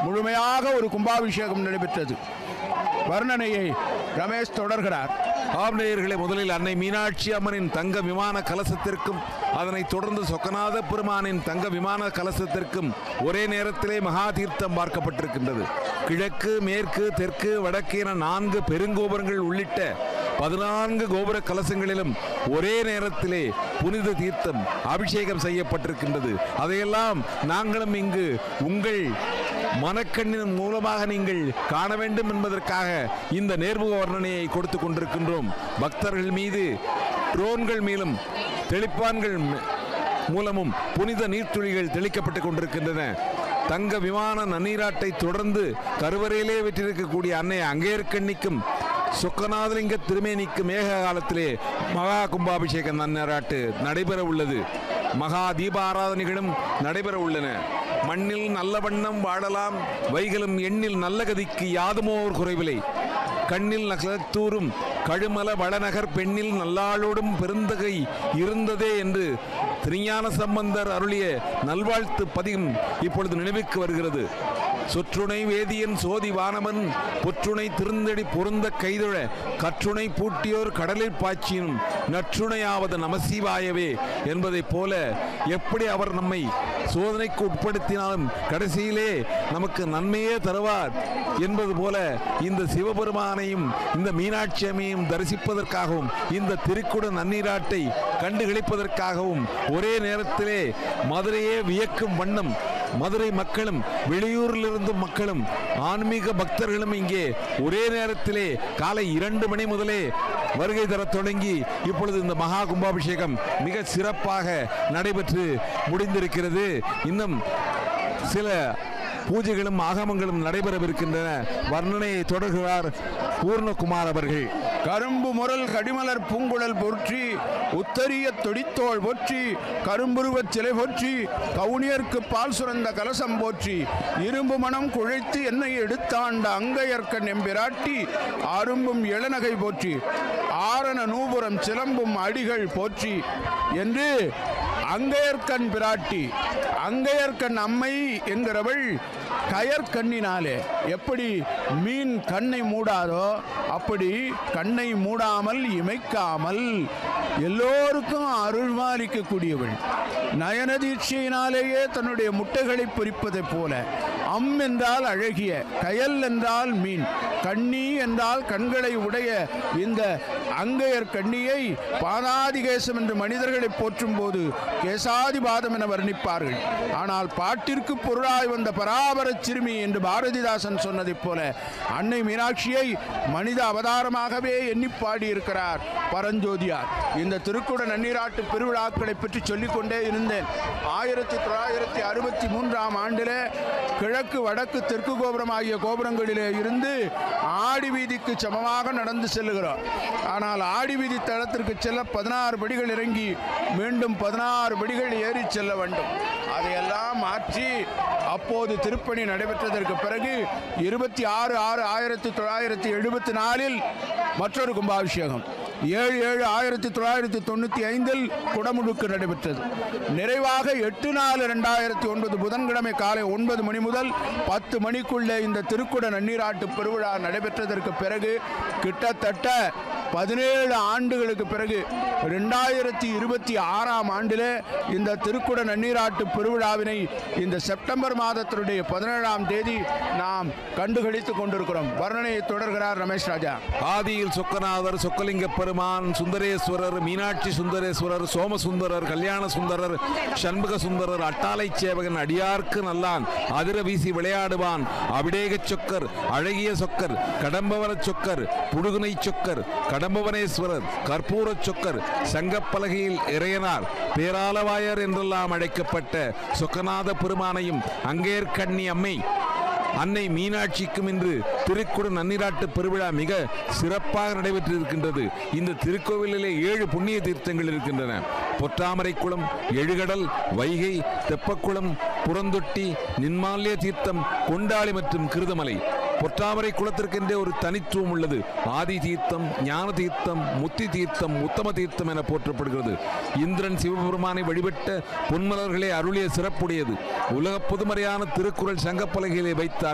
முழுமையாக ஒரு கும்பாபிஷேகம் நடைபெற்றது வர்ணனையை ரமேஷ் தொடர்கிறார் ஆம் நேயர்களே முதலில் அன்னை மீனாட்சி அம்மனின் தங்க விமான கலசத்திற்கும் அதனைத் தொடர்ந்து சொக்கநாத பெருமானின் தங்க விமான கலசத்திற்கும் ஒரே நேரத்திலே மகா தீர்த்தம் பார்க்கப்பட்டிருக்கின்றது கிழக்கு மேற்கு தெற்கு வடக்கு என நான்கு பெருங்கோபுரங்கள் உள்ளிட்ட பதினான்கு கோபுர கலசங்களிலும் ஒரே நேரத்திலே புனித தீர்த்தம் அபிஷேகம் செய்யப்பட்டிருக்கின்றது அதையெல்லாம் நாங்களும் இங்கு உங்கள் மனக்கண்ணின் மூலமாக நீங்கள் காண வேண்டும் என்பதற்காக இந்த நேர்முக வர்ணனையை கொடுத்து கொண்டிருக்கின்றோம் பக்தர்கள் மீது ட்ரோன்கள் மேலும் தெளிப்பான்கள் ம- மூலமும் புனித நீர்த்துளிகள் தெளிக்கப்பட்டுக் கொண்டிருக்கின்றன தங்க விமான நன்னீராட்டை தொடர்ந்து கருவறையிலே விற்றிருக்கக்கூடிய அன்னை அங்கேற்கண்ணிக்கும் சொக்கநாதலிங்க திருமேனிக்கு மேக காலத்திலே மகா கும்பாபிஷேக நன்னீராட்டு நடைபெற உள்ளது மகா தீப ஆராதனைகளும் நடைபெற உள்ளன மண்ணில் நல்ல வண்ணம் வாழலாம் வைகளும் எண்ணில் நல்ல கதிக்கு யாதுமோ ஒரு குறைவில்லை கண்ணில் நகத்தூரும் கழுமல வளநகர் பெண்ணில் நல்லாளோடும் பெருந்தகை இருந்ததே என்று திருஞான சம்பந்தர் அருளிய நல்வாழ்த்து பதிகம் இப்பொழுது நினைவுக்கு வருகிறது சொற்றுணை வேதியன் சோதி வானவன் பொற்றுணை திருந்தடி பொருந்த கைதொழ கற்றுணை பூட்டியோர் கடலில் பாய்ச்சினும் நற்றுணையாவது நமசிவாயவே என்பதைப் போல எப்படி அவர் நம்மை சோதனைக்கு உட்படுத்தினாலும் கடைசியிலே நமக்கு நன்மையே தருவார் என்பது போல இந்த சிவபெருமானையும் இந்த மீனாட்சி அம்மையும் தரிசிப்பதற்காகவும் இந்த திருக்குட நன்னீராட்டை கண்டுகளிப்பதற்காகவும் ஒரே நேரத்திலே மதுரையே வியக்கும் வண்ணம் மதுரை மக்களும் வெளியூரிலிருந்து மக்களும் ஆன்மீக பக்தர்களும் இங்கே ஒரே நேரத்திலே காலை இரண்டு மணி முதலே வருகை தரத் தொடங்கி இப்பொழுது இந்த மகா கும்பாபிஷேகம் மிக சிறப்பாக நடைபெற்று முடிந்திருக்கிறது இன்னும் சில பூஜைகளும் ஆகமங்களும் நடைபெறவிருக்கின்றன வர்ணனையை தொடர்கிறார் பூர்ணகுமார் அவர்கள் கரும்பு முரல் கடிமலர் பூங்குழல் போற்றி உத்தரிய தொடித்தோள் போற்றி கரும்புருவச் சிலை போற்றி கவுனியர்க்கு பால் சுரந்த கலசம் போற்றி இரும்பு மனம் குழைத்து என்னை எடுத்தாண்ட அங்கையர்க்கன் எம்பிராட்டி அரும்பும் இளநகை போற்றி ஆரண நூபுரம் சிலம்பும் அடிகள் போற்றி என்று அங்கையர்க்கண் பிராட்டி அங்கையர்க்கண் அம்மை என்கிறவள் கயற்கண்ணினாலே எப்படி மீன் கண்ணை மூடாதோ அப்படி கண்ணை மூடாமல் இமைக்காமல் எல்லோருக்கும் அருள்மாலிக்கக்கூடியவள் நயன தீட்சையினாலேயே தன்னுடைய முட்டைகளை பொறிப்பதைப் போல அம் என்றால் அழகிய கயல் என்றால் மீன் கண்ணி என்றால் கண்களை உடைய இந்த அங்கையர் கண்ணியை பாதாதிகேசம் என்று மனிதர்களை போற்றும் போது கேசாதிபாதம் என வர்ணிப்பார்கள் ஆனால் பாட்டிற்கு பொருளாய் வந்த பராபரச் சிறுமி என்று பாரதிதாசன் சொன்னதைப் போல அன்னை மீனாட்சியை மனித அவதாரமாகவே எண்ணி பாடியிருக்கிறார் பரஞ்சோதியார் இந்த திருக்குட நன்னீராட்டு பெருவிழாக்களை பற்றி சொல்லிக்கொண்டே இருந்தேன் ஆயிரத்தி தொள்ளாயிரத்தி அறுபத்தி மூன்றாம் ஆண்டிலே கிழக்கு வடக்கு தெற்கு கோபுரம் ஆகிய கோபுரங்களிலே இருந்து ஆடி வீதிக்கு சமமாக நடந்து செல்லுகிறோம் ஆனால் ஆடி வீதி தளத்திற்கு செல்ல பதினாறு படிகள் இறங்கி மீண்டும் பதினாறு படிகள் ஏறி செல்ல வேண்டும் அதையெல்லாம் மாற்றி அப்போது திருப்பணி நடைபெற்றதற்கு பிறகு இருபத்தி ஆறு ஆறு ஆயிரத்தி தொள்ளாயிரத்தி எழுபத்தி நாலில் மற்றொரு கும்பாபிஷேகம் ஏழு ஏழு ஆயிரத்தி தொள்ளாயிரத்தி தொண்ணூற்றி ஐந்தில் குடமுழுக்கு நடைபெற்றது நிறைவாக எட்டு நாலு ரெண்டாயிரத்தி ஒன்பது புதன்கிழமை காலை ஒன்பது மணி முதல் பத்து மணிக்குள்ளே இந்த திருக்குட நன்னீராட்டு பெருவிழா நடைபெற்றதற்கு பிறகு கிட்டத்தட்ட பதினேழு ஆண்டுகளுக்கு பிறகு ரெண்டாயிரத்தி இருபத்தி ஆறாம் ஆண்டிலே இந்த திருக்குட நன்னீராட்டு பெருவிழாவினை இந்த செப்டம்பர் மாதத்தினுடைய பதினேழாம் தேதி நாம் கண்டுகளித்துக் கொண்டிருக்கிறோம் வர்ணனையை தொடர்கிறார் ரமேஷ் ராஜா ஆதியில் சொக்கநாதர் சொக்கலிங்க பெருமான் சுந்தரேஸ்வரர் மீனாட்சி சுந்தரேஸ்வரர் சோமசுந்தரர் கல்யாண சுந்தரர் சண்முக சுந்தரர் அட்டாளை சேவகன் அடியார்க்கு நல்லான் அதிர வீசி விளையாடுவான் அபிடேகச் சொக்கர் அழகிய சொக்கர் கடம்பவன சொக்கர் புடுகுனை சொக்கர் கடம்பவனேஸ்வரர் கற்பூரச் சொக்கர் சங்கப்பலகையில் இறையனார் பேராலவாயர் என்றெல்லாம் அழைக்கப்பட்ட சொக்கநாத பெருமானையும் அங்கேற்கண்ணி அம்மை அன்னை மீனாட்சிக்கும் இன்று திருக்குட நன்னீராட்டு பெருவிழா மிக சிறப்பாக நடைபெற்றிருக்கின்றது இந்த திருக்கோவிலிலே ஏழு புண்ணிய தீர்த்தங்கள் இருக்கின்றன பொற்றாமரை குளம் எழுகடல் வைகை தெப்பக்குளம் புறந்தொட்டி நின்மால்ய தீர்த்தம் கொண்டாளி மற்றும் கிருதமலை பொற்றாமரை குளத்திற்கென்றே ஒரு தனித்துவம் உள்ளது ஆதி தீர்த்தம் ஞான தீர்த்தம் முத்தி தீர்த்தம் உத்தம தீர்த்தம் என போற்றப்படுகிறது இந்திரன் சிவபெருமானை வழிபட்ட பொன்மலர்களே அருளிய சிறப்புடையது உலக பொதுமறையான திருக்குறள் சங்கப்பலகையிலே வைத்து